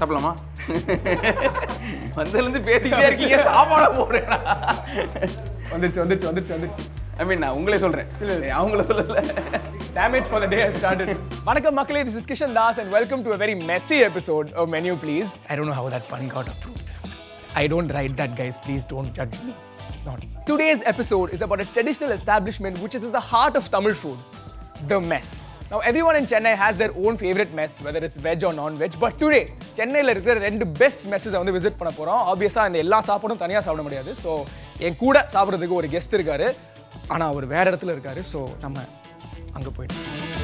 சாப்பிடலாமா வந்ததுலேருந்து பேசிக்கிட்டே இருக்கீங்க சாப்பாட போடுறேன் வந்துருச்சு வந்துருச்சு வந்துருச்சு வந்துருச்சு ஐ மீன் நான் உங்களே சொல்கிறேன் இல்லை அவங்கள சொல்லல Damage for the day has started. வணக்கம் மக்களே this is Kishan Das and welcome to a very messy episode of Menu Please. I don't know how that pun got approved. I don't write that guys, please don't judge me. It's not. Today's episode is about a traditional establishment which is at the heart of Tamil food, the mess. Now everyone in Chennai has their own favorite mess, whether it's veg or non-veg. But today, சென்னையில் இருக்கிற ரெண்டு best மெஸ்ஸை வந்து visit பண்ண போகிறோம் ஆப்வியஸாக இந்த எல்லா சாப்பாடும் தனியாக சாப்பிட முடியாது ஸோ என் கூட சாப்பிட்றதுக்கு ஒரு கெஸ்ட் இருக்காரு ஆனால் அவர் வேற இடத்துல இருக்காரு ஸோ நம்ம அங்கே போயிட்டு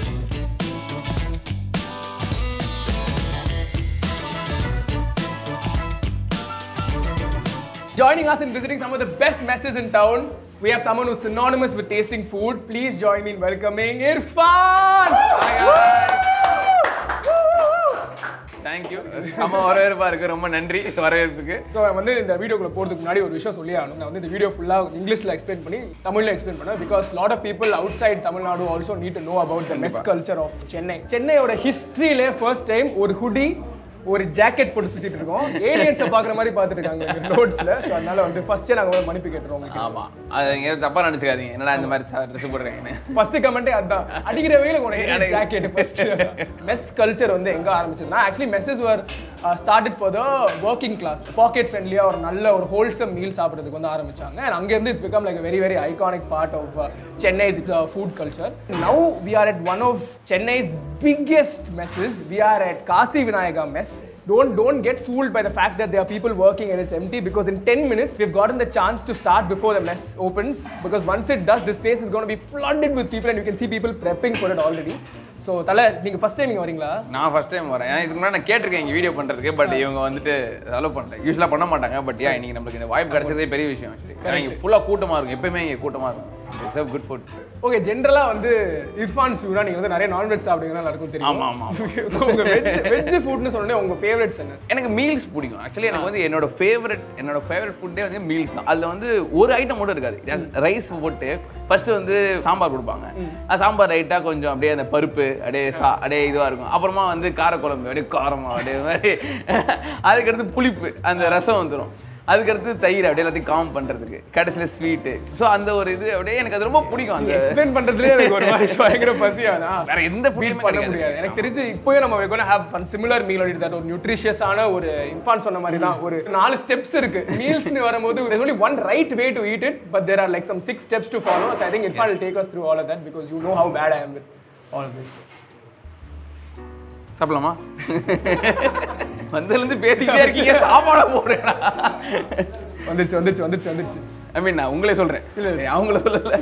Joining us in visiting some of the best messes in town, we have someone who's synonymous with tasting food. Please join me in welcoming Irfan! Thank you நம்ம வரவேற்பா இருக்கு ரொம்ப நன்றி வரவேற்புக்கு ஸோ வந்து இந்த வீடியோக்குள்ள போகிறதுக்கு முன்னாடி ஒரு விஷயம் சொல்லி ஆகணும் நான் வந்து இந்த வீடியோ ஃபுல்லாக இங்கிலீஷில் எக்ஸ்பிளைன் பண்ணி தமிழில் எக்ஸ்பிளைன் பண்ணேன் because lot of people outside Tamil Nadu also need to know about the mess culture of Chennai சென்னையோட ஹிஸ்ட்ரியிலே ஃபர்ஸ்ட் டைம் ஒரு ஹுடி ஒரு ஜாக்கெட் போட்டு சுத்திட்டு இருக்கோம் ஏலியன்ஸை பார்க்குற மாதிரி பார்த்துட்டு இருக்காங்க ரோட்ஸில் ஸோ அதனால வந்து ஃபர்ஸ்டே நாங்கள் வந்து மன்னிப்பு கேட்டுருவோம் உங்களுக்கு ஆமா அது நீங்க தப்பா நினைச்சுக்காதீங்க என்னடா இந்த மாதிரி ட்ரெஸ் போடுறேன்னு ஃபர்ஸ்ட் கமெண்டே அதான் அடிக்கிற வெயில உனக்கு ஜாக்கெட் ஃபர்ஸ்ட் மெஸ் கல்ச்சர் வந்து எங்க ஆரம்பிச்சதுன்னா actually messes were started for the working class pocket ஃப்ரெண்ட்லியா ஒரு நல்ல ஒரு ஹோல்சம் மீல் சாப்பிட்றதுக்கு வந்து ஆரம்பிச்சாங்க அண்ட் அங்கேருந்து it's become like very very iconic part of Chennai's food culture now we are at one of Chennai's biggest messes we are at Kasi Vinayaga mess don't don't get fooled by the fact that there are people working and it's empty because in 10 minutes we've gotten the chance to start before the mess opens because once it does this place is going to be flooded with people and you can see people prepping for it already so தல நீங்க first time இங்க வரீங்களா நான் first time வரேன் ஏன்னா இதுக்கு முன்னாடி நான் கேட்டிருக்கேன் இங்கே வீடியோ பண்ணுறதுக்கு பட் இவங்க வந்துட்டு அலோவ் பண்ணல யூஸ்வலாக பண்ண மாட்டாங்க பட் ஏன் இன்னைக்கு நம்மளுக்கு இந்த வாய்ப்பு கிடைச்சதே பெரிய விஷயம் actually. ஏன்னா இங்கே ஃபுல்லாக கூட்டமாக இருக்கும் எப்பயுமே இங்கே கூட்டமாக இருக்கும் இட்ஸ் குட் ஃபுட் ஓகே ஜென்ரலா வந்து இர்ஃபான் ஸ்டூரா நீங்க வந்து நிறைய நான்வெஜ் சாப்பிடுவீங்கன்னா எல்லாருக்கும் தெரியும் ஆமா, ஆமா, உங்க வெஜ் வெஜ் ஃபுட்னு சொன்னே உங்க ஃபேவரட்ஸ் என்ன எனக்கு மீல்ஸ் பிடிக்கும் ஆக்சுவலி எனக்கு வந்து என்னோட ஃபேவரட் என்னோட ஃபேவரட் ஃபுட்டே வந்து மீல்ஸ் தான் அதில் வந்து ஒரு ஐட்டம் மட்டும் இருக்காது ரைஸ் போட்டு ஃபர்ஸ்ட் வந்து சாம்பார் கொடுப்பாங்க அது சாம்பார் ரைட்டாக கொஞ்சம் அப்படியே அந்த பருப்பு அப்படியே சா அப்படியே இதுவாக இருக்கும் அப்புறமா வந்து காரக்குழம்பு அப்படியே காரமாக அப்படியே மாதிரி அதுக்கடுத்து புளிப்பு அந்த ரசம் வந்துடும் அதுக்கடுத்து தயிர் அப்படியே எல்லாத்தையும் காம் பண்ணுறதுக்கு கடைசியில் ஸ்வீட்டு ஸோ அந்த ஒரு இது அப்படியே எனக்கு அது ரொம்ப பிடிக்கும் அந்த எக்ஸ்பிளைன் பண்றதுலயே எனக்கு ஒரு மாதிரி பயங்கர பசியானா வேற எந்த ஃபீல் ஃபுட்டுமே பண்ண கிடைக்காது முடியாது எனக்கு தெரிஞ்சு இப்போயும் நம்ம we're gonna have one similar meal already that ஒரு நியூட்ரிஷியஸான ஒரு இன்ஃபான் சொன்ன மாதிரி தான் ஒரு நாலு ஸ்டெப்ஸ் இருக்கு மீல்ஸ்னு வரும்போது there's only one right way to eat it but there are like some six steps to follow so I think Irfan will take us through all of that because you know how bad I am with all of this சாப்பிடலாமா வந்ததுலேருந்து பேசிக்கிட்டே இருக்கீங்க சாப்பாட போடுறேன் வந்துருச்சு வந்துருச்சு வந்துருச்சு வந்துருச்சு ஐ மீன் நான் உங்களே சொல்றேன் இல்ல, இல்ல அவங்கள சொல்லல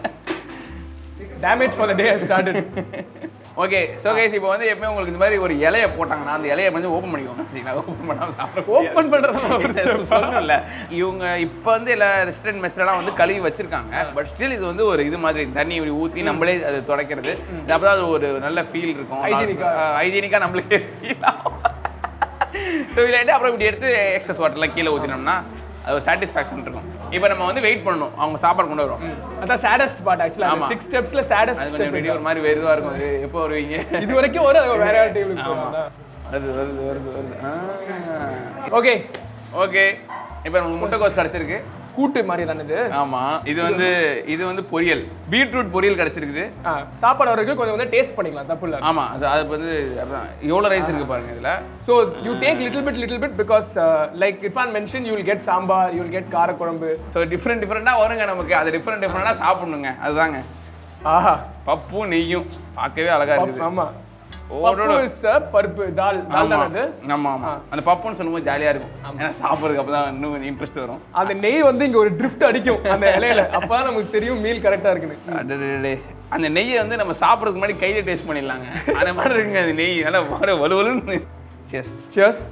damage for the day has started okay so guys இப்போ வந்து எப்பவுமே உங்களுக்கு இந்த மாதிரி ஒரு இலைய போட்டாங்கன்னா அந்த இலைய வந்து ஓப்பன் பண்ணிக்கோங்க சரிங்களா ஓப்பன் பண்ணாம சாப்பிட ஓப்பன் பண்றது ஒரு step. சொல்லணும்ல இவங்க இப்போ வந்து எல்லா ரெஸ்டாரண்ட் மெஸ்லாம் வந்து கழுவி வச்சிருக்காங்க பட் ஸ்டில் இது வந்து ஒரு இது மாதிரி தண்ணி இப்படி ஊற்றி நம்மளே அது துடைக்கிறது இது அப்பதான் அது ஒரு நல்ல ஃபீல் இருக்கும் Hygienic-ஆ. ஹைஜீனிக்காக நம்மளுக்கே ஃபீல் ஆகும் ஸோ இல்லாட்டி அப்புறம் இப்படி எடுத்து எக்ஸஸ் வாட்டர்லாம் கீழே ஊற்றினோம்னா அது ஒரு சாட்டிஸ்ஃபேக்ஷன் இருக்கும் இப்போ நம்ம வந்து வெயிட் பண்ணணும் அவங்க சாப்பாடு கொண்டு வருவோம் அதான் saddest part actually அந்த ஆமா. six stepsல saddest அது step கொஞ்சம் வெளியே ஒரு மாதிரி வெறுவாக இருக்கும் அது எப்போ வருவீங்க இது வரைக்கும் வரும் அது வேற யார் டேபிளுக்கு ஆமா போகும் வருது வருது வருது வருது ஓகே ஓகே இப்போ நமக்கு முட்டைக்கோஸ் கிடச்சிருக்கு கூட்டு மாதிரி தானே இது ஆமா இது வந்து இது வந்து பொரியல் பீட்ரூட் பொரியல் கிடச்சிருக்குது ஆ, சாப்பாடு வரைக்கும் கொஞ்சம் வந்து டேஸ்ட் பண்ணிக்கலாம் தப்பு இல்லை ஆமா அது அது வந்து அதான் எவ்வளோ ரைஸ் இருக்கு பாருங்க இதுல so you take little bit little bit because like Irfan mention you will get sambar you will get kara kuzhambu so different டிஃப்ரெண்டாக வருங்க நமக்கு அது டிஃப்ரெண்ட் டிஃப்ரெண்டாக சாப்பிடணுங்க அதுதாங்க ஆஹா பப்பும் நெய்யும் பார்க்கவே அழகா இருக்குது ஆமா ஓடோட பப்பு is a பருப்பு தால் தால் ஆமா தானே அது ஆமா ஆமா அந்த பப்புன்னு சொல்லும்போது ஜாலியா இருக்கும் ஏன்னா சாப்பிட்றதுக்கு அப்பதான் இன்னும் கொஞ்சம் இன்ட்ரெஸ்ட் வரும் அந்த நெய் வந்து இங்க ஒரு ட்ரிஃப்ட் அடிக்கும் அந்த இலையில அப்பதான் நமக்கு தெரியும் மீல் கரெக்டா இருக்குன்னு அடடடடே. அந்த நெய்யை வந்து நம்ம சாப்பிட்றதுக்கு முன்னாடி கையில டேஸ்ட் பண்ணிடலாங்க அந்த மாதிரி இருக்குங்க அது நெய் நல்லா வர வலுவலுன்னு செஸ் சியர்ஸ்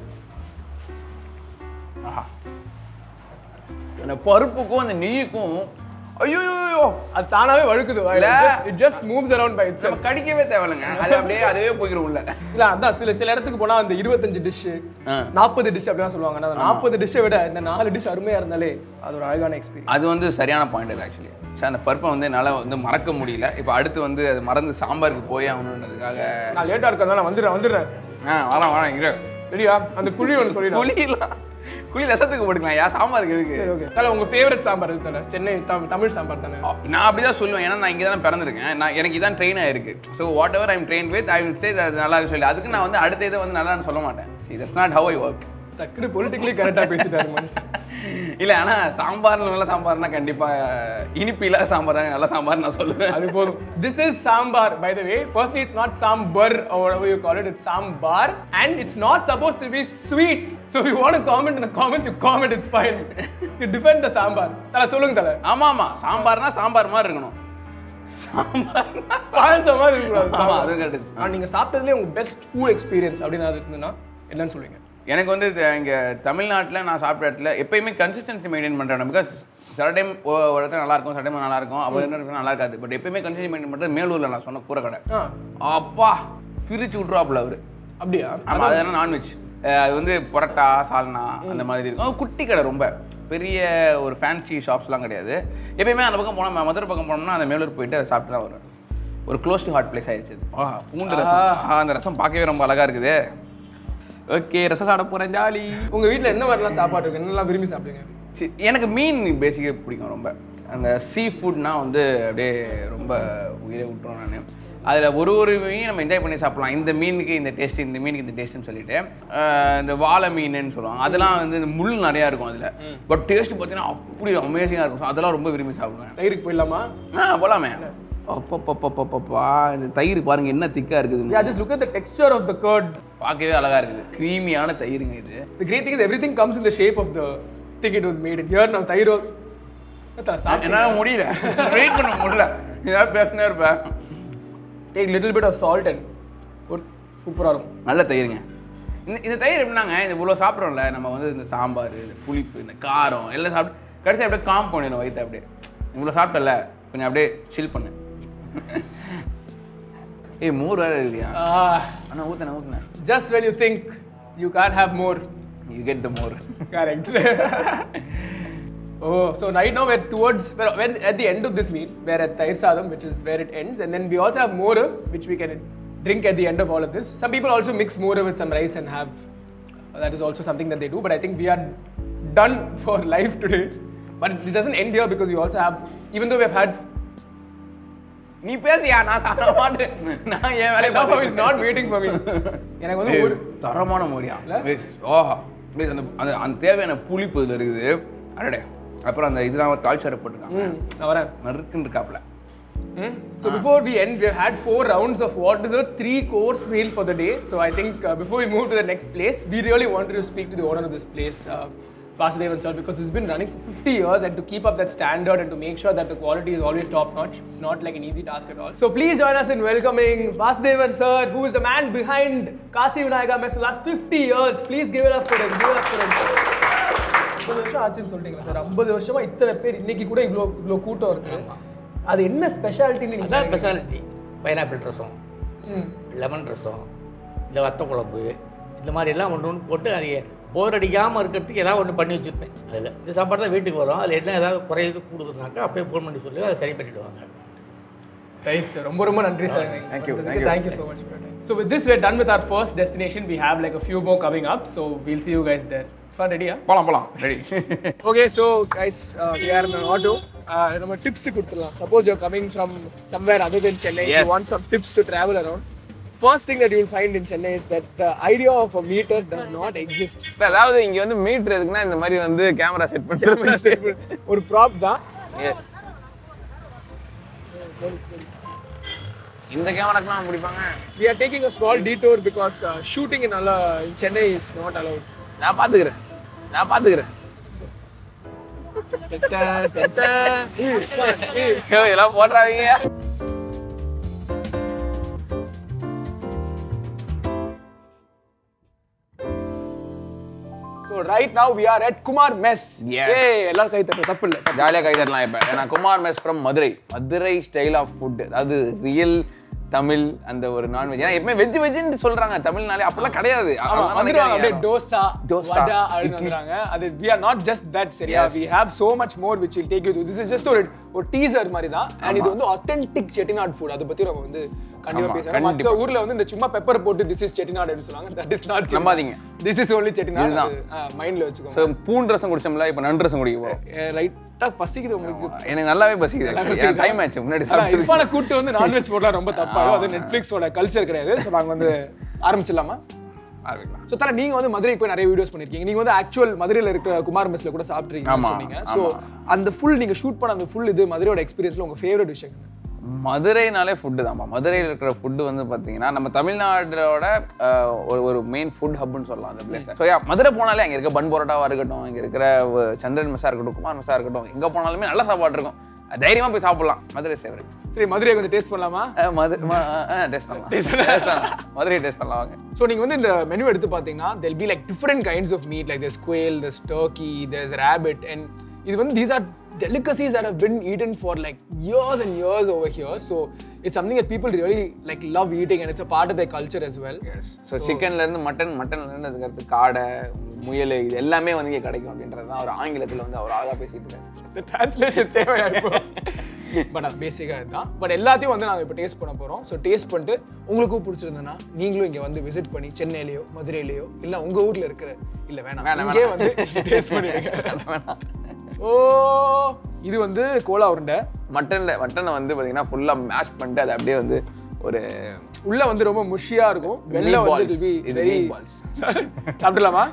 ஆஹா அந்த பருப்புக்கும் அந்த நெய்யுக்கும் ஐயோ அது தானாவே வழுக்குது இல்ல. It just moves around by it's நம்ம கடிக்கவே தேவையில்லைங்க அது அப்படியே அதுவே போய்க்கிறோம் உள்ள இல்ல அதான் சில சில இடத்துக்கு போனா அந்த இருபத்தஞ்சு டிஷ் ஆ. நாற்பது டிஷ் அப்படிலாம் சொல்லுவாங்க ஆனா அந்த நாற்பது டிஷ்ஷை விட இந்த நாலு டிஷ் அருமையா இருந்தாலே அது ஒரு அழகான எக்ஸ்பீரியன்ஸ் அது வந்து சரியான பாயிண்ட் அது ஆக்சுவலி சார் அந்த பருப்பை வந்து என்னால் வந்து மறக்க முடியல இப்போ அடுத்து வந்து அது மறந்து சாம்பாருக்கு போய் ஆகணுன்றதுக்காக நான் லேட்டா இருக்கிறதுனால வந்துடுறேன் வந்துடுறேன் ஆ வரேன் வரேன் இரு ரெடியா அந்த குழி ஒன்று சொல்லிடலாம் குழிலாம் குழி ரசத்துக்கு போட்டுக்கலாம் யா சாம்பாருக்கு எதுக்கு சரி ஓகே தல உங்க ஃபேவரட் சாம்பார் இது தல சென்னை தமிழ் தமிழ் சாம்பார் தானே நான் அப்படிதான் சொல்லுவேன் ஏன்னா நான் இங்கே தானே பிறந்திருக்கேன் நான் எனக்கு இதான் ட்ரெயின் ஆயிருக்கு so whatever I'm train with I will say அது நல்லா இருக்கு சொல்லி அதுக்கு நான் வந்து அடுத்த இதை வந்து நல்லான்னு சொல்ல மாட்டேன் see that's not how I work டக்குனு பொலிட்டிக்கலி கரெக்டாக பேசிட்டாரு மனுஷன் இல்லை ஆனால் சாம்பார் நல்ல சாம்பார்னா கண்டிப்பாக இனிப்பு இல்லாத சாம்பார் தான் நல்ல சாம்பார் நான் சொல்லுவேன் அது போதும் this is sambar by the way firstly it's not sambar or whatever you call it it's sambar and it's not supposed to be sweet so if you want to comment in the comments you comment it's fine you defend the sambar தல சொல்லுங்க தல ஆமா ஆமா சாம்பார்னா சாம்பார் மாதிரி இருக்கணும் சாம்பார்னா பாயசம் மாதிரி இருக்கக்கூடாது ஆமா சாம்பார். அது கரெக்ட் ஆ, நீங்க சாப்பிட்டதுலேயே உங்க பெஸ்ட் ஃபுட் எக்ஸ்பீரியன்ஸ் அப்படின்னு அது இருந்ததுன்னா என்னன்னு சொல்லுவீங்க எனக்கு வந்து இது இங்க தமிழ்நாட்டில் நான் சாப்பிட்ட இடத்துல எப்பயுமே கன்சிஸ்டன்சி மெயின்டைன் பண்ணுறேன் பிகாஸ் சில டைம் ஒரு இடத்துல நல்லா இருக்கும் சில டைம் நல்லா இருக்கும் அப்போ இன்னொரு இடத்துல நல்லா இருக்காது பட் எப்பயுமே கன்சிஸ்டன்சி மெயின்டைன் பண்ணுறது மேலூரில் நான் சொன்ன கூரை கடை ஆ அப்பா பிரிச்சு விட்ருவாப்புல அவரு அப்படியா ஆமா அது என்ன நான்வெஜ் அது வந்து பரோட்டா சால்னா அந்த மாதிரி இருக்கும் அது குட்டி கடை ரொம்ப பெரிய ஒரு ஃபேன்சி ஷாப்ஸ்லாம் கிடையாது எப்பயுமே அந்த பக்கம் போனோம் மதுரை பக்கம் போனோம்னா அந்த மேலூர் போயிட்டு அதை சாப்பிட்டு தான் வருவேன் ஒரு க்ளோஸ் டு ஹார்ட் பிளேஸ் ஆயிடுச்சு அது. ஆ பூண்டு ரசம் ஆ, அந்த ரசம் பார்க்கவே ரொம்ப அழகா இருக்குது ஓகே ரசம் சாப்பிட போறேன் ஜாலி உங்க வீட்ல என்ன மாதிரிலாம் சாப்பாடு இருக்கு என்னெல்லாம் விரும்பி சாப்பிடுங்க சி- எனக்கு மீன் பேசிக்காக பிடிக்கும் ரொம்ப அந்த சீ ஃபுட்னா வந்து அப்படியே ரொம்ப உயிரை விட்டுரும் நான் அதில் ஒரு ஒரு மீன் நம்ம என்ஜாய் பண்ணி சாப்பிடலாம் இந்த மீனுக்கு இந்த டேஸ்ட் இந்த மீனுக்கு இந்த டேஸ்ட்னு சொல்லிட்டு ஆஹ் இந்த வாழை மீனுன்னு சொல்லுவாங்க அதெல்லாம் வந்து இந்த முள் நிறையா இருக்கும் அதில் பட் டேஸ்ட் பார்த்தீங்கன்னா அப்படி அமேசிங்காக இருக்கும் So அதெல்லாம் ரொம்ப விரும்பி சாப்பிடுவேன் தயிருக்கு போயிடலாமா ஆ போலாமே அப்பப்பப்பப்பப்பா இந்த தயிர் பாருங்க என்ன திக்கா இருக்குது Yeah, just look at the texture of the curd. பார்க்கவே அழகா இருக்குது க்ரீமியான தயிருங்க இது The great thing is everything comes in the shape of the thing it was made in. Here now, thairo. என்னால முடியல வெயிட் பண்ண முடியல ஏதாவது பேசினே இருப்பேன் Take little bit of salt and ஒரு சூப்பராக இருக்கும் நல்ல தயிருங்க இந்த இந்த தயிர் எப்படின்னாங்க இந்த இவ்வளோ சாப்பிட்றோம்ல நம்ம வந்து இந்த சாம்பார் இந்த புளிப்பு இந்த காரம் எல்லாம் சாப்பிட்டு கடைசி அப்படியே காம் பண்ணிடும் வயிற்று அப்படியே இவ்வளோ சாப்பிட்டல கொஞ்சம் அப்படியே சில் பண்ணு ஏய் மோர் வேற இல்லையா Ah, அண்ணா ஊத்துனேன் ஊத்துனேன் just when you think you can't have more. You get the more Correct. oh, so right now we're towards, we're, we're at the end of this meal, we're at Tair Sadam, which is where it ends. And then we also have more, which we can drink at the end of all of this. Some people also mix more with some rice and have, that is also something that they do. But I think we are done for life today. But it doesn't end here because we also have, even though we've had, நீ பேசியா நான் சாப்பிட மாட்டேன் நான் என் வேலையை Now பார்த்துட்டு he's not waiting for me. எனக்கு வந்து ஏய், ஒரு தரமான மோரியா பேஸ் ஓஹா பேஸ் அந்த அந்த அந்த தேவையான புளிப்பு இதில் இருக்குது அடடே அப்புறம் அந்த இதெல்லாம் தாழ்ச்சாரை போட்டுருக்காங்க ம், நான் வரேன் நறுக்குன்னு இருக்காப்புல Hmm? So before we end, we've had four rounds of what is a three-course meal for the day. So I think uh, before we move to the next place, we really wanted to speak to the owner of this place, uh, Vasudevan sir, because it's been running for 50 years, and to keep up that standard and to make sure that the quality is always top-notch, it's not like an easy task at all. So please join us in welcoming Vasudevan sir, who is the man behind Kasi Vinayaka Mess for the last 50 years. Please give it up for him. Give it up for him. ஐம்பது வருஷம் ஆச்சுன்னு சொல்லிட்டீங்களா sir ஐம்பது வருஷமா இத்தனை பேர் இன்னைக்கு கூட இவ்வளோ இவ்வளோ கூட்டம் இருக்கு அது என்ன ஸ்பெஷாலிட்டின்னு நீங்க அதான் ஸ்பெஷாலிட்டி பைனாப்பிள் ரசம் ம். லெமன் ரசம் இந்த வத்த குழம்பு இந்த மாதிரி எல்லாம் ஒன்று ஒன்று போட்டு அதை போர் அடிக்காமல் இருக்கிறதுக்கு ஏதாவது ஒன்று பண்ணி வச்சுருப்பேன் அதில் இந்த சாப்பாடு தான் வீட்டுக்கு வரும் அதில் என்ன ஏதாவது குறையுது கூடுதுனாக்கா அப்படியே ஃபோன் பண்ணி சொல்லி அதை சரி பண்ணிவிடுவாங்க ரைட் சார் ரொம்ப ரொம்ப நன்றி sir Thank you, thank you. Thank you so much so with this we're done with our first destination we have like a few more coming up so will see you guys there for ரெடியா போலாம் போலாம் ready okay so guys we are in auto நம்ம tips கொடுத்துடலாம் suppose you coming from somewhere other than Chennai you Yes. Want some tips to travel around first thing that you will find in Chennai is that the idea of a meter does not exist அதாவது இங்க வந்து metre எதுக்குன்னா இந்த மாதிரி வந்து camera set பண்ணுறது ஒரு prop தான் எஸ் இந்த கேமராக்கெல்லாம் பிடிப்பாங்க we are taking a small detour because uh, shooting in, Ala, in Chennai is not allowed. நான் பாத்துக்கிறேன் நான் பாத்துக்கிறேன் ஐயோ, இதெல்லாம் போடுறாதீங்க so right now we are at Kumar Mess. Yes. Hey, எல்லாரும் கை தட்டு தப்பு இல்லை ஜாலியாக கை தட்டலாம் இப்போ ஏன்னா Kumar mess from Madurai Madurai style of food அதாவது ரியல் தமிழ் அந்த ஒரு நான்வெஜ் ஏன்னா எப்பவுமே வெஜ் வெஜ்னு சொல்றாங்க தமிழ்னாலே அப்பெல்லாம் கிடையாது ஆமா அதெல்லாம் வந்துருவாங்க அப்படியே நினைக்காதீங்க டோசா Dosa, வடா அப்படின்னு வந்துறாங்க அது we are not just that சரியா Yes. we have so much more which will take you to this is just ஒரு ஒரு டீசர் மாதிரி தான் and இது வந்து authentic செட்டிநாட் ஃபுட் அதை பத்தி நம்ம வந்து கண்டிப்பா ஆமா, பேசுறேன் மத்த ஊர்ல வந்து இந்த சும்மா பெப்பர் போட்டு திஸ் இஸ் செட்டிநாடு அப்படின்னு சொல்லுவாங்க தட் இஸ் நாட் நம்பாதீங்க. திஸ் இஸ் ஒன்லி செட்டிநாடு இதுதான். மைண்ட்ல வச்சுக்கோங்க ஸோ பூண்டு ரசம் குடிச்சோம்ல இப்போ நண்டு ரசம் குடிக்க போகிறோம் லைட்டா பசிக்குது உங்களுக்கு எனக்கு நல்லாவே பசிக்குது டைம் ஆச்சு முன்னாடி சாப்பிட்டு இர்ஃபானை கூட்டு வந்து நான்வெஜ் போடலாம் ரொம்ப தப்பாகும் அது நெட்ஃபிளிக்ஸோட கல்ச்சர் கிடையாது ஸோ நாங்க வந்து ஆரம்பிச்சிடலாமா ஆரம்பிக்கலாம் ஸோ தர நீங்க வந்து மதுரைக்கு போய் நிறைய வீடியோஸ் பண்ணிருக்கீங்க நீங்க வந்து ஆக்சுவல் மதுரையில இருக்கிற குமார் மெஸ்ல கூட சாப்பிட்றீங்கன்னு ஆமா, சொன்னீங்க ஸோ அந்த ஃபுல் நீங்க ஷூட் பண்ண அந்த ஃபுல் இது மதுரையோட எக்ஸ்பீரியன்ஸ்ல உங்க ஃபேவரட் விஷயம் என்ன? மதுரைனாலே ஃபுட்டு தான்ப்பா மதுரையில் இருக்கிற ஃபுட்டு வந்து பார்த்தீங்கன்னா நம்ம தமிழ்நாடோட அஹ், ஒரு ஒரு மெயின் ஃபுட் ஹப்னு சொல்லலாம் அந்த பிளேஸ் ஸோ மதுரை போனாலே அங்கே இருக்க பன் பரோட்டாவாக இருக்கட்டும் இங்கே இருக்கிற அஹ், சந்திரன் மெஸ்ஸாக இருக்கட்டும் குமார் மெஸ்ஸாக இருக்கட்டும் எங்கே போனாலுமே நல்ல சாப்பாடு இருக்கும் தைரியமாக போய் சாப்பிடலாம் மதுரை ஃபேவரட் சரி மதுரையை கொஞ்சம் டேஸ்ட் பண்ணலாமா மது டேஸ்ட் பண்ணலாம் Taste பண்ணலாம். மதுரை டேஸ்ட் பண்ணலாம் வாங்க ஸோ நீங்கள் வந்து இந்த மெனு எடுத்து பார்த்தீங்கன்னா they'll be like different kinds of meat like there's quail there's turkey there's rabbit and இது வந்து these are delicacies that have been eaten for like years and years over here so it's something that people really like love eating and it's a part of their culture as well so சிக்கன்லேருந்து mutton மட்டன்லேருந்து அதுக்கடுத்து காடை முயல் இது எல்லாமே வந்து இங்கே கிடைக்கும் அப்படின்றது தான் அவர் ஆங்கிலத்தில் வந்து அவர் அழகாக பேசிட்டு இருக்காரு இந்த டிரான்ஸ்லேஷன் தேவையா இப்போ பட் அது பேசிக்காக இதுதான் பட் எல்லாத்தையும் வந்து நாங்கள் இப்போ டேஸ்ட் பண்ண போகிறோம் ஸோ டேஸ்ட் பண்ணிட்டு உங்களுக்கும் பிடிச்சிருந்ததுன்னா நீங்களும் இங்கே வந்து விசிட் பண்ணி சென்னையிலையோ மதுரையிலையோ இல்லை உங்கள் ஊரில் இருக்கிற இல்லை வேணாம் வேணாம், இங்கே வந்து டேஸ்ட் பண்ணிடுங்க ஓ இது வந்து கோலா உருண்டை மட்டனில் மட்டனை வந்து பார்த்தீங்கன்னா ஃபுல்லாக மேஷ் பண்ணிட்டு அதை அப்படியே வந்து ஒரு உள்ள வந்து ரொம்ப முஷியா இருக்கும் வெளில வந்து Meatballs. it will be இது very meatballs. சாப்பிடலாமா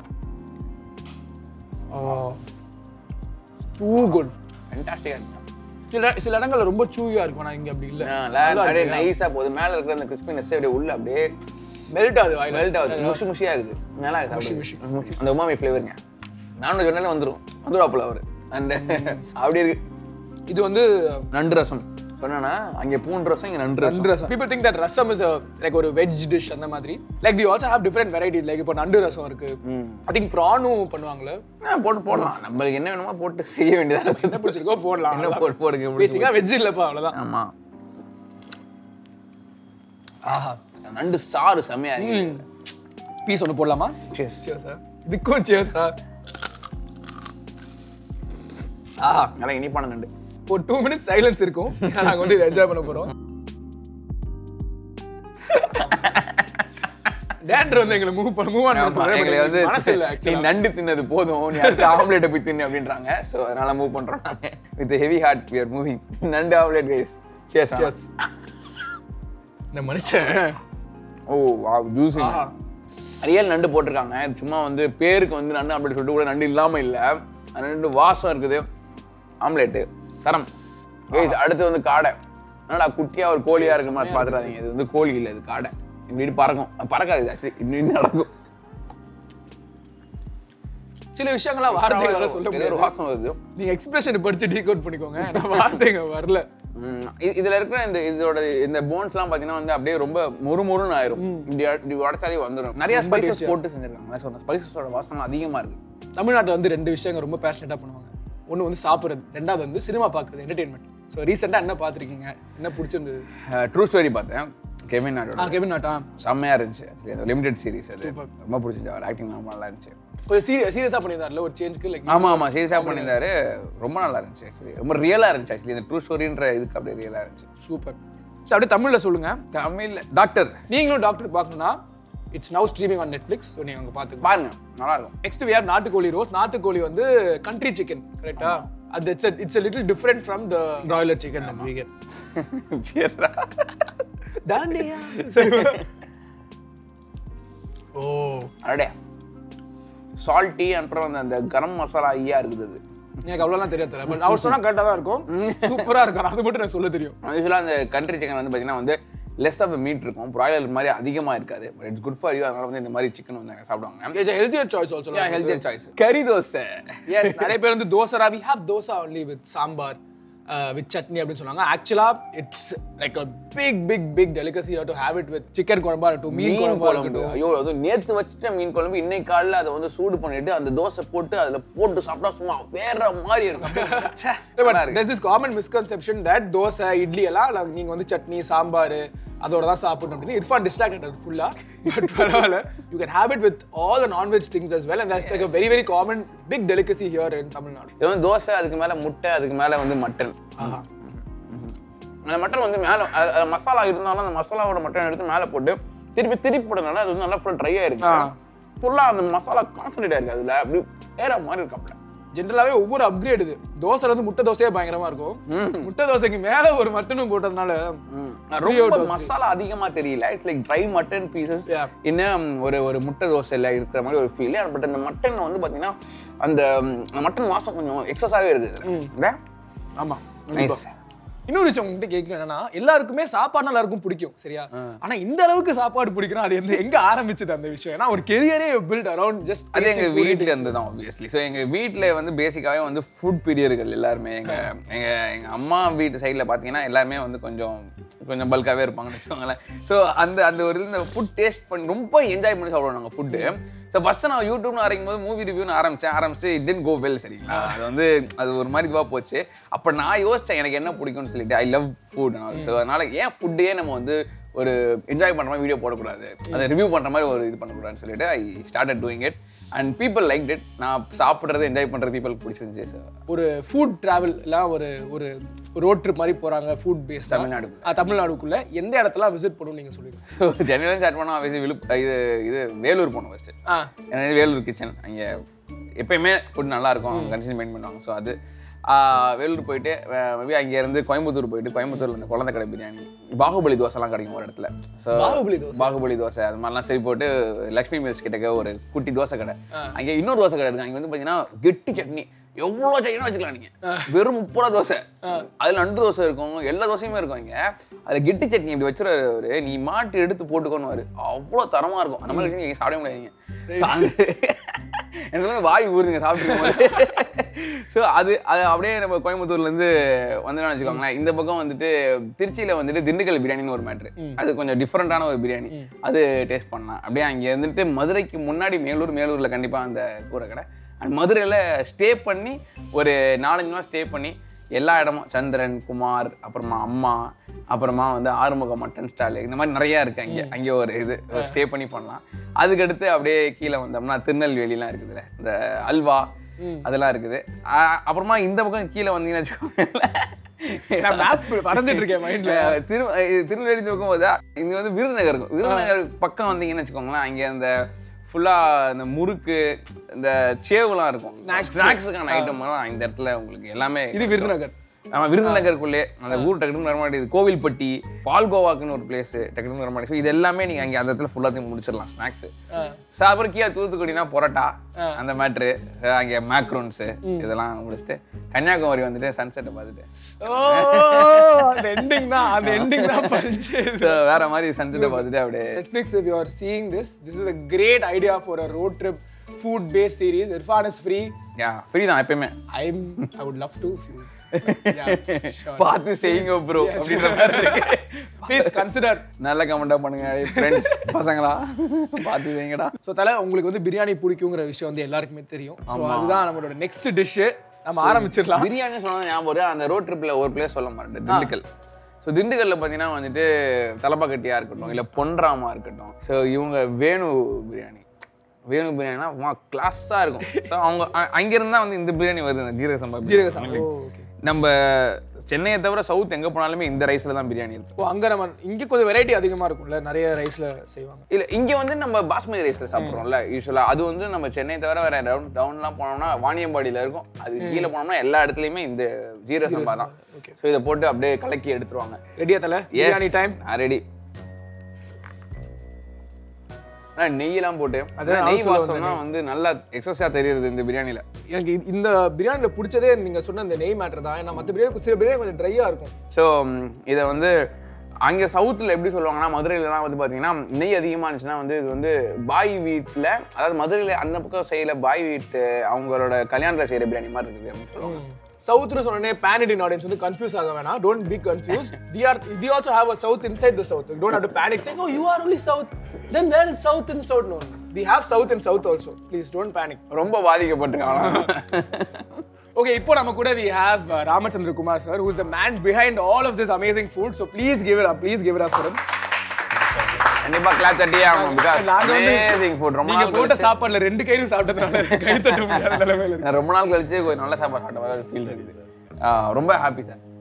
டூ குட் ஃபென்டாஸ்டிக்காக இருக்கு சில சில இடங்கள்ல ரொம்ப சூவியா இருக்கும் நான் இங்க அப்படி இல்ல அப்படியே நைஸாக போகுது மேலே இருக்கிற அந்த கிறிஸ்பினஸ் அப்படியே உள்ள அப்படியே மெல்ட் ஆகுது வாயில மெல்ட் ஆகுது முஷி முஷியாக இருக்குது நல்லா முஷி, இருக்குது முஷி அந்த உமாமி ஃப்ளேவருங்க நானும் சொன்னாலே வந்துடும் வந்துடுவாப்புல அவர் அண்ட் அப்படி இருக்கு இது வந்து நண்டு ரசம் சொன்னா அங்கே பூண்டு ரசம் இங்கே நண்டு ரசம் நண்டு rasam people think that rasam is like ஒரு வெஜ் டிஷ் அந்த மாதிரி like they also have different varieties like இப்போ நண்டு ரசம் இருக்கு ம் ஐ திங்க் ப்ரானும் பண்ணுவாங்களே ஆ, போட்டு போடலாம் நம்மளுக்கு என்ன வேணுமோ போட்டு செய்ய வேண்டியதாக என்ன பிடிச்சிருக்கோ போடலாம் என்ன போட்டு போடுங்க பேசிக்கா வெஜ் இல்லப்பா அவ்வளவுதான் ஆமா ஆஹா நண்டு சாறு செம்மையா இருக்கு பீஸ் ஒன்று போடலாமா Cheers. சியர் சார் இதுக்கும் சியர் சார் ஆஹா நல்லா இனிப்பான நண்டு ஒரு டூ மினிட்ஸ் சைலன்ஸ் இருக்கும் ஏன்னா நாங்க வந்து இதை என்ஜாய் பண்ண போறோம் டேரக்டர் வந்து எங்களை மூவ் பண்ண மூவ் ஆன் ஆமா, எங்களை வந்து மனசு இல்ல நீ ஆக்சுவலா நண்டு தின்னது போதும் நீ அடுத்து ஆம்லேட்டை போய் தின்னு அப்படின்றாங்க ஸோ அதனால மூவ் பண்றோம் நாங்க with heavy heart we are moving நண்டு ஆம்லேட் கைஸ் சேஸ் எஸ் இந்த மனுஷன் ஓ வாவ் ஜூஸி ஆஹா. ரியல் நண்டு போட்டிருக்காங்க இது சும்மா வந்து பேருக்கு வந்து நண்டு ஆம்லேட் சொல்லிட்டு கூட நண்டு இல்லாம இல்ல அந்த நண்டு வாசம் இருக்குது ஆம்லேட்டு தரம் கைஸ் அடுத்து வந்து காடை என்னடா குட்டியா ஒரு கோழியா இருக்க மாதிரி பாத்துறாதீங்க இது வந்து கோழி இல்ல இது காடை இப்படி இப்படி பறக்கும் அது பறக்காது ஆக்சுவலி இன்னும் நடக்கும் சில விஷயங்கள்லாம் வார்த்தைகளால சொல்ல ஏதோ ஒரு முடியாது வாசம் வருது நீங்க எக்ஸ்பிரஷன் படிச்சு டீகோட் பண்ணிக்கோங்க நான் வார்த்தைங்க வரல ம், இ- இதுல இருக்கிற இந்த இதோட இந்த போன்ஸ்லாம் பாத்தீங்கன்னா வந்து அப்படியே ரொம்ப முறுமுறுன்னு ஆயிரும் இப்படி அ- இப்படி உடச்சாலே வந்துடும் நிறைய ஸ்பைசஸ் போட்டு செஞ்சிருக்காங்க நான் சொன்ன ஸ்பைசஸோட வாசனை அதிகமா இருக்கு தமிழ்நாட்டுல வந்து ரெண்டு விஷயங்கள் ரொம்ப பேஷனேட்டா பண்ணுவாங்க ஒண்ணு வந்து சாப்பிடுறது ரெண்டாவது வந்து சினிமா பார்க்குறது என்டர்டைன்மெண்ட் ஸோ ரீசெண்டாக என்ன பார்த்துருக்கீங்க என்ன பிடிச்சிருந்தது ட்ரூ ஸ்டோரி பார்த்தேன் கெவின் ஆ நாடோட கெவின் நாட்டா செம்மையா இருந்துச்சு actually. அந்த லிமிடெட் சீரிஸ் அது ரொம்ப பிடிச்சிருந்துச்சு அவர் ஆக்டிங் ரொம்ப நல்லா இருந்துச்சு கொஞ்சம் சீரியஸ் சீரியஸாக பண்ணியிருந்தார்ல ஒரு சேஞ்சுக்கு லைக் ஆமா ஆமா சீரியஸாக பண்ணியிருந்தாரு ரொம்ப நல்லா இருந்துச்சு ஆக்சுவலி ரொம்ப ரியலா இருந்துச்சு ஆக்சுவலி இந்த ட்ரூ ஸ்டோரின்ற இதுக்கு அப்படியே ரியலா இருந்துச்சு சூப்பர் ஸோ அப்படியே தமிழில் சொல்லுங்க தமிழ்ல டாக்டர் நீங்களும் டாக்டர் பார்க்கணும்னா it's now streaming on Netflix so நீங்கள் அங்கே பார்த்துக்கலாம் பாருங்க நல்லா இருக்கும் நெக்ஸ்ட் we have நாட்டுக்கோழி ரோஸ் நாட்டுக்கோழி வந்து கண்ட்ரி சிக்கன் கரெக்டா அது it's it's a little different from the broiler chicken that we get Cheers-டா. டாண்டியா ஓ அடடே சால்ட்டி அப்புறம் அந்த அந்த கரம் மசாலா ஐயா இருக்குது அது எனக்கு அவ்வளோலாம் தெரியாது தெரியல பட் அவர் சொன்னா கரெக்டாக தான் இருக்கும் சூப்பரா இருக்கும் அது மட்டும் எனக்கு சொல்ல தெரியும் யூஸ்வலாக அந்த கண்ட்ரி சிக்கன் வந்து பார்த்தீங்கன்னா வந்து லெஸ் ஆஃப் மீட் இருக்கும் ப்ராய்லர் மாதிரி அதிகமாக இருக்காது but it's good for you அதனால வந்து இந்த மாதிரி சிக்கன் வந்து சாப்பிடுவாங்க it's healthier choice also healthier choice கறி தோசை எஸ் நிறைய பேர் வந்து dosa we have dosa only with sambar with chutney அப்படின்னு சொன்னாங்க ஆக்சுவலா it's like a big big big delicacy to have it with chicken குழம்பா இருக்கட்டும் மீன் மீன் குழம்பா குழம்பு இருக்கட்டும் ஐயோ அது நேத்து வச்சுட்ட மீன் குழம்பு இன்னைக்கு காலைல அதை வந்து சூடு பண்ணிட்டு அந்த தோசை போட்டு அதுல போட்டு சாப்பிட்டா சும்மா வேற மாதிரி இருக்கும் ச்சே, நல்லா இருக்கு. there's this common misconception that dosa idli எல்லாம் like நீங்க வந்து சட்னி சாம்பார் அதோட தான் சாப்பிடணும் அப்படின்னு இர்ஃபான் டிஸ்ட்ராக்டட் ஃபுல்லா பட் பரவாயில்ல you can have it with all the non veg things as well and that's like a very very common big delicacy here in Tamil Nadu இது வந்து தோசை அதுக்கு மேல முட்டை அதுக்கு மேல வந்து மட்டன் ஆஹா அந்த மட்டன் வந்து மேலே மசாலா இருந்தாலும் அந்த மசாலாவோட மட்டன் எடுத்து மேலே போட்டு திருப்பி திருப்பி போட்டதுனால அது வந்து நல்லா ஃபுல்லாக ட்ரை ஆயிருக்கு ஃபுல்லாக அந்த மசாலா கான்சன்ட்ரேட் ஆயிருக்கு அதில் அப்படி வேற மாதிரி இருக்காப்ல ஜென்ரலாவே ஒவ்வொரு அப்கிரேட் இது தோசைல வந்து முட்டை தோசையே பயங்கரமா இருக்கும் முட்டை தோசைக்கு மேல ஒரு மட்டனும் போட்டதுனால ரொம்ப மசாலா அதிகமா தெரியல it's like dry mutton pieces Yeah. இன்னும் ஒரு ஒரு முட்டை தோசையில் இருக்கிற மாதிரி ஒரு ஃபீல் பட் அந்த மட்டன் வந்து பாத்தீங்கன்னா அந்த மட்டன் வாசம் கொஞ்சம் எக்ஸஸாகவே இருக்குது ஆமா நைஸ் இன்னொரு விஷயம் உங்ககிட்ட கேட்கல என்னன்னா எல்லாருக்குமே சாப்பாடு எல்லாருக்கும் பிடிக்கும் சரியா ஆனா இந்த அளவுக்கு சாப்பாடு பிடிக்கணும் அது எந்த எங்க ஆரம்பிச்சது அந்த விஷயம் ஏன்னா ஒரு கெரியரே பில்ட் அரௌண்ட் ஜஸ்ட் அது எங்க வீட்ல இருந்து தான் ஆப்வியஸ்லி ஸோ எங்க வீட்ல வந்து பேசிக்காவே வந்து ஃபுட் பிரியர்கள் எல்லாருமே எங்க எங்க எங்க அம்மா வீட்டு சைடுல பாத்தீங்கன்னா எல்லாருமே வந்து கொஞ்சம் கொஞ்சம் பல்காவே இருப்பாங்கன்னு வச்சுக்கோங்களேன் ஸோ அந்த அந்த ஒரு இந்த ஃபுட் டேஸ்ட் பண்ணி ரொம்ப என்ஜாய் பண்ணி சாப்பிடுவாங்க ஃபுட்டு ஸோ ஃபர்ஸ்ட் நான் யூடியூப்னு ஆரம்பிக்கும் போது மூவி ரிவ்யூன்னு ஆரம்பிச்சேன் ஆரம்பிச்சு இட் டென்ட் கோ வெல் சரிங்களா அது வந்து அது ஒரு மாதிரி இதுவாக போச்சு அப்போ நான் யோசிச்சேன் எனக்கு என்ன பிடிக்கும்னு சொல்லிட்டு ஐ லவ் ஃபுட் ஸோ அதனால ஏன் ஃபுட்டே நம்ம வந்து ஒரு என்ஜாய் பண்ணுற மாதிரி வீடியோ போடக்கூடாது அதை ரிவ்யூ பண்ணுற மாதிரி ஒரு இது பண்ணக்கூடாதுன்னு சொல்லிட்டு I started doing it and people like it நான் சாப்பிட்றது என்ஜாய் பண்ணுறது பீப்பிள் பிடிச்சிருந்துச்சு ஸோ ஒரு ஃபுட் டிராவல் எல்லாம் ஒரு ஒரு ரோட் ட்ரிப் மாதிரி போறாங்க ஃபுட் பேஸ்ட் தமிழ்நாடு தமிழ்நாடுக்குள்ள எந்த இடத்துல விசிட் பண்ணணும் நீங்க சொல்லுங்க ஸோ ஜெனரலாக ஸ்டார்ட் பண்ணோம் ஆஃபீஸ் விழுப் இது இது வேலூர் போனோம் ஃபஸ்ட்டு ஆ எனக்கு வேலூர் கிச்சன் அங்கே எப்பயுமே ஃபுட் நல்லா இருக்கும் அவங்க கண்டிஷன் மெயின் பண்ணுவாங்க ஸோ அது ஆஹ் வேலூர் போயிட்டு மேபி அங்கேருந்து கோயம்புத்தூர் போயிட்டு கோயம்புத்தூர்ல இந்த குழந்தை கடை பிரியாணி பாகுபலி தோசைலாம் கிடைக்கும் ஒரு இடத்துல ஸோ பாகுபலி தோசை பாகுபலி தோசை அது மாதிரிலாம் சரி போட்டு லக்ஷ்மி மில்ஸ் கிட்டக்க ஒரு குட்டி தோசை கடை அங்கே இன்னொரு தோசை கடை இருக்கு அங்கே வந்து பார்த்தீங்கன்னா கெட்டி சட்னி எவ்வளோ சட்னி வச்சுக்கலாம் நீங்க வெறும் முப்பது ரூபா தோசை அதுல நண்டு தோசை இருக்கும் எல்லா தோசையுமே இருக்கும் இங்க அதுல கெட்டி சட்னி இப்படி வச்சுருவாரு நீ மாட்டு எடுத்து போட்டுக்கோன்னு அவ்வளோ தரமா இருக்கும் அந்த மாதிரி நீங்க சாப்பிட முடியாதீங்க So, அது- எனக்கு வந்து வாய் ஊறுதுங்க சாப்பிட்டு ஸோ அது அது அப்படியே நம்ம கோயம்புத்தூர்லேருந்து வந்தோம்னு வச்சுக்கோங்களேன் இந்த பக்கம் வந்துட்டு திருச்சியில் வந்துட்டு திண்டுக்கல் பிரியாணின்னு ஒரு மேட்ரு அது கொஞ்சம் டிஃப்ரெண்ட்டான ஒரு பிரியாணி அது டேஸ்ட் பண்ணலாம் அப்படியே அங்கே இருந்துட்டு மதுரைக்கு முன்னாடி மேலூர் மேலூரில் கண்டிப்பாக அந்த கூரை கடை அண்ட் மதுரையில் ஸ்டே பண்ணி ஒரு நாலஞ்சு நாள் ஸ்டே பண்ணி எல்லா இடமும் சந்திரன் குமார் அப்புறமா அம்மா அப்புறமா வந்து ஆறுமுக மட்டன் ஸ்டால் இந்த மாதிரி நிறையா இருக்குது அங்கே அங்கே ஒரு இது ஸ்டே பண்ணி பண்ணலாம் அதுக்கடுத்து அப்படியே கீழே வந்தோம்னா திருநெல்வேலிலாம் இருக்குதுல்ல இந்த அல்வா அதெல்லாம் இருக்குது ஆ- அப்புறமா இந்த பக்கம் கீழே வந்தீங்கன்னு வச்சுக்கோங்களேன் நான் மேப் வரைஞ்சிட்டு இருக்கேன் மைண்ட்ல திரு இது திருநெல்வேலி போகும்போது இங்க வந்து விருதுநகர் இருக்கும் விருதுநகர் பக்கம் வந்தீங்கன்னு வச்சுக்கோங்களேன் அங்க அந்த ஃபுல்லா இந்த முறுக்கு இந்த சேவுலாம் இருக்கும் Snacks. ஸ்நாக்ஸுக்கான ஐட்டம் எல்லாம் இந்த இடத்துல உங்களுக்கு எல்லாமே இது விருதுநகர் ஆமா விருதுநகருக்குள்ளே அந்த ஊர் டக்குனு வர மாட்டேங்குது கோவில்பட்டி பால்கோவாக்குன்னு ஒரு பிளேஸ் டக்குனு வர மாட்டேங்குது இது எல்லாமே நீங்க அங்க அந்த இடத்துல ஃபுல்லாத்தையும் முடிச்சிடலாம் ஸ்நாக்ஸ் ஸோ அப்புறம் கீழே தூத்துக்குடினா பொரோட்டா அந்த மேட்ரு அங்கே மேக்ரோன்ஸு இதெல்லாம் முடிச்சுட்டு கன்னியாகுமரி வந்துட்டு சன்செட்டை பார்த்துட்டு ஓ அந்த எண்டிங் தான் அந்த எண்டிங் தான் பஞ்சு So, வேற மாதிரி சன்செட்டை பார்த்துட்டு அப்படியே Netflix, if you are seeing this, this is a great idea for a road trip food based series. Irfan is free. Yeah free தான் எப்பயுமே I'm I would love to if you yeah, sure. பார்த்து செய்யுங்க bro Yes. அப்படின்ற மாதிரி இருக்கு Please consider. நல்ல கமெண்டா பண்ணுங்க friends பசங்களா பார்த்து செய்யுங்கடா ஸோ தலை உங்களுக்கு வந்து பிரியாணி பிடிக்குங்கிற விஷயம் வந்து எல்லாருக்குமே தெரியும் ஸோ அதுதான் நம்மளோட நெக்ஸ்ட் டிஷ்ஷு நம்ம ஆரம்பிச்சிடலாம் பிரியாணி சொன்னா ஞாபகம் வருது அந்த ரோட் ட்ரிப்ல ஒரு பிளேஸ் சொல்ல மாட்டேன் திண்டுக்கல் ஸோ திண்டுக்கல்ல பார்த்தீங்கன்னா வந்துட்டு தலப்பாக்கட்டியா இருக்கட்டும் இல்லை பொன்ராமா இருக்கட்டும் ஸோ இவங்க வேணு பிரியாணி வேணு பிரியாணினா கிளாஸாக இருக்கும் ஸோ அவங்க அ- அங்கிருந்து தான் வந்து இந்த பிரியாணி வருது இந்த ஜீரக சம்பா ஜீரக பிரியாணி. சம்பா ஓ ஓகே நம்ம சென்னையை தவிர சவுத் எங்கே போனாலுமே இந்த ரைஸில் தான் பிரியாணி இருக்கும் ஓ அங்கே நம்ம இங்கே கொஞ்சம் வெரைட்டி அதிகமாக இருக்கும்ல நிறைய ரைஸில் செய்வாங்க இல்ல இங்க வந்து நம்ம பாஸ்மதி ரைஸ்ல சாப்பிடுறோம்ல யூஸ்வலா அது வந்து நம்ம சென்னை தவிர வேற டவுன் டவுன்லாம் போனோம்னா வாணியம்பாடியில இருக்கும் அது கீழே போனோம்னா எல்லா இடத்துலயுமே இந்த ஜீரக சம்பா தான் Okay. ஸோ இதை போட்டு அப்படியே கலக்கி எடுத்துருவாங்க ரெடியா தலை பிரியாணி டைம் ரெடி நெய்யெல்லாம் போட்டு அதான் அதான் நெய் நான் சொல்ல வாசம் தான் வந்து நல்லா எக்ஸஸா தெரியுது இந்த பிரியாணில எனக்கு இது- இந்த பிரியாணியில் பிடிச்சதே நீங்கள் சொன்ன இந்த நெய் மேட்டர் தான் ஏன்னா மற்ற பிரியாணி சில பிரியாணி கொஞ்சம் ட்ரையாக இருக்கும் ஸோ இதை வந்து அங்கே சவுத்தில் எப்படி சொல்லுவாங்கன்னா மதுரையிலலாம் வந்து பார்த்தீங்கன்னா நெய் அதிகமாக இருந்துச்சுன்னா வந்து இது வந்து பாய் வீட்டில் அதாவது மதுரையில் அந்த பக்கம் செய்யல பாய் வீட்டு அவங்களோட கல்யாணத்தில் செய்கிற பிரியாணி மாதிரி இருக்குது அப்படின்னு சொல்லுவாங்க சவுத்னு சொன்னே பேன் இண்டியன் ஆடியன்ஸ் வந்து கன்ஃபியூஸ் ஆக வேணாம் don't be confused we are we also have a south inside the south don't have to panic சேங் oh you are only south then where is south in south no we have south in south also please don't panic ரொம்ப பாதிக்கப்பட்டிருக்காங்க okay இப்போ நம்ம கூட we have Ramachandra Kumar sir who's the man behind all of this amazing food so please give it up please give it up for கண்டிப்பா clap தட்டியே ஆகணும் because நாங்க வந்து அமேசிங் ஃபுட் ரொம்ப நீங்க நாள் போட்ட கழிச்சு சாப்பாடுல ரெண்டு கையிலும் சாப்பிட்டதுனால கை தட்ட முடியாத நிலைமையில இருக்கு நான் ரொம்ப நாள் கழிச்சு கொஞ்சம் நல்ல சாப்பாடு சாப்பிட்ட மாதிரி ஃபீல் இருக்குது ஆ, ரொம்ப ஹாப்பி சார்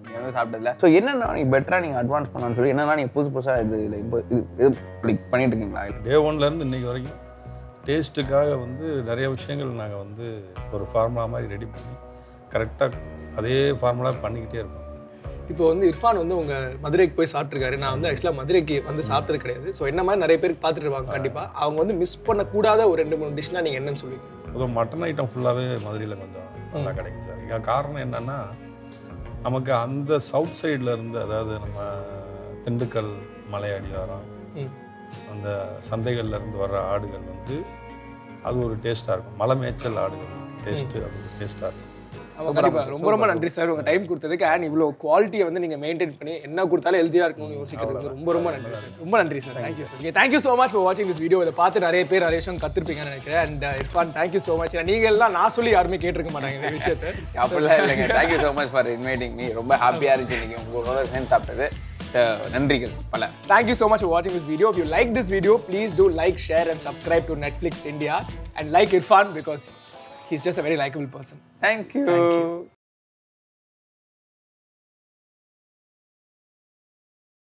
நீங்கள் வந்து சாப்பிட்டதுல ஸோ என்னென்ன நீங்கள் பெட்டராக நீங்கள் அட்வான்ஸ் பண்ணலாம்னு சொல்லி என்னென்ன நீங்கள் புதுசு புதுசாக இது இல்லை இப்போ இது இது லைக் பண்ணிட்டு இருக்கீங்களா டே ஒன்லேருந்து இன்னைக்கு வரைக்கும் டேஸ்ட்டுக்காக வந்து நிறைய விஷயங்கள் நாங்கள் வந்து ஒரு ஃபார்முலா மாதிரி ரெடி பண்ணி கரெக்டாக அதே ஃபார்முலா பண்ணிக்கிட்டே இருப்போம் இப்போ வந்து இர்ஃபான் வந்து உங்க மதுரைக்கு போய் சாப்பிட்ருக்காரு நான் வந்து ஆக்சுவலாக மதுரைக்கு வந்து சாப்பிட்டது கிடையாது ஸோ என்ன மாதிரி நிறைய பேருக்கு பார்த்துட்டு இருப்பாங்க கண்டிப்பா அவங்க வந்து மிஸ் பண்ணக்கூடாத ஒரு ரெண்டு மூணு டிஷ்னா நீங்க என்னன்னு சொல்லுவீங்க அதுவும் மட்டன் ஐட்டம் ஃபுல்லாகவே மதுரையில் கொஞ்சம் நல்லா கிடைக்கும் சார் இங்கே காரணம் என்னென்னா நமக்கு அந்த சவுத் சைடில் இருந்து அதாவது நம்ம திண்டுக்கல் மலை அடிவாரம் ம். அந்த சந்தைகள்ல இருந்து வர்ற ஆடுகள் வந்து அது ஒரு டேஸ்ட்டாக இருக்கும் மலை மேய்ச்சல் ஆடுகள் டேஸ்ட்டு அது ஒரு டேஸ்ட்டாக இருக்கும் ஆமா, கண்டிப்பா ரொம்ப ரொம்ப நன்றி சார் உங்க டைம் கொடுத்ததுக்கு அண்ட் இவ்வளோ குவாலிட்டியை வந்து நீங்க மெயின்டைன் பண்ணி என்ன கொடுத்தாலும் ஹெல்த்தியா இருக்கணும்னு யோசிக்கிறது வந்து ரொம்ப ரொம்ப நன்றி சார் ரொம்ப நன்றி sir thank you sir okay thank you so much for வாட்சிங் திஸ் வீடியோ இதை பார்த்து நிறைய பேர் நிறைய விஷயம் கற்றுருப்பீங்கன்னு நினைக்கிறேன் and Irfan thank you so much நீங்க எல்லாம் நான் சொல்லி யாருமே கேட்டிருக்க மாட்டாங்க இந்த விஷயத்தை அப்படிலாம் இல்லைங்க thank you so much for inviting me ரொம்ப ஹாப்பியாக இருந்துச்சு நீங்கள் உங்களோட சேர்ந்து சாப்பிட்டது ஸோ நன்றிகள் பல Thank you so much for watching this video. If you like this video, please do like, share, and subscribe to Netflix India. And like Irfan because he's just a very likable person. Thank you